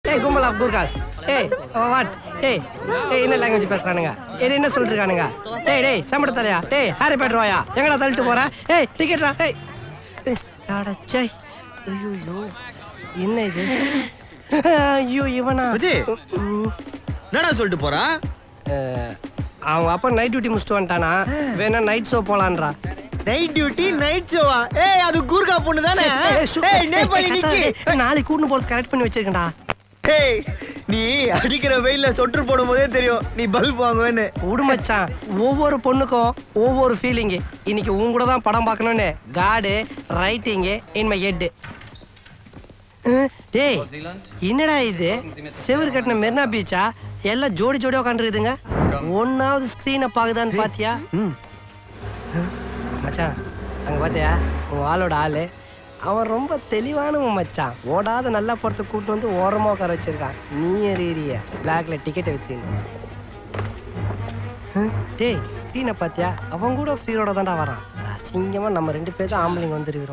ஏய் கும்பல் ஆஃப் குர்காஸ் ஏய் வாட் ஏய் ஏய் என்ன லாங்குவேஜ் பேசுறானுங்க ஏய் என்ன சொல்லிட்டு இருக்கானுங்க டேய் டேய் சம்பட தலையா டேய் ஹாரி பாட்டர் வாயா எங்கடா தள்ளிட்டு போற ஏய் டிக்கெட்ரா ஏய் ஏய், அடச்சை ஐயோ என்ன இது ஐயோ இவனா விஜய். ம், என்னடா சொல்லிட்டு போறா அஹ், அவங்க அப்பா நைட் டியூட்டி முடிச்சுட்டு வந்துட்டானா வேணா நைட் ஷோ போலான்றா நைட் டியூட்டி நைட் ஷோவா ஏய் அது கூர்கா பொண்ணு தானே ஏய், சு- ஏய் நேபாளி ஏய், நிக்கி ஏய், நாளைக்கு கூட்டு போறது கரெக்ட் பண்ணி வச்சிருக்கேன்டா ஏய் நீ அடிக்கிற வெயில்ல சொட்டு போடும் போதே தெரியும் நீ பல்ப் வாங்குவேன்னு விடு மச்சான் ஒவ்வொரு பொண்ணுக்கும் ஒவ்வொரு ஃபீலிங்கு இன்னைக்கு உன் கூட தான் படம் பார்க்கணும்னு காடு ரைட்டிங்கு இன் மை ஹெட் டேய் என்னடா இது செவுரு கட்டின மெரினா பீச்சா எல்லாம் ஜோடி ஜோடியா உட்காந்துருக்குதுங்க ஒன்னாவது ஸ்க்ரீனை பாக்குதான்னு பாத்தியா ம். மச்சான் அங்க பாத்தியா உன் ஆளோட ஆளு அவன் ரொம்ப தெளிவானவன் மச்சான் ஓடாத நல்லா படத்தை கூட்டு வந்து ஓரமா உட்கார வச்சிருக்கான் நீ எறிய பிளாக்ல டிக்கெட்டை வித்தீங்க டேய் ஸ்க்ரீனை பாத்தியா அவன் கூட ஃபீரோட தான்டா வரான் அசிங்கமா நம்ம ரெண்டு பேர் தான் ஆம்பளைங்க வந்துருக்கிறோம்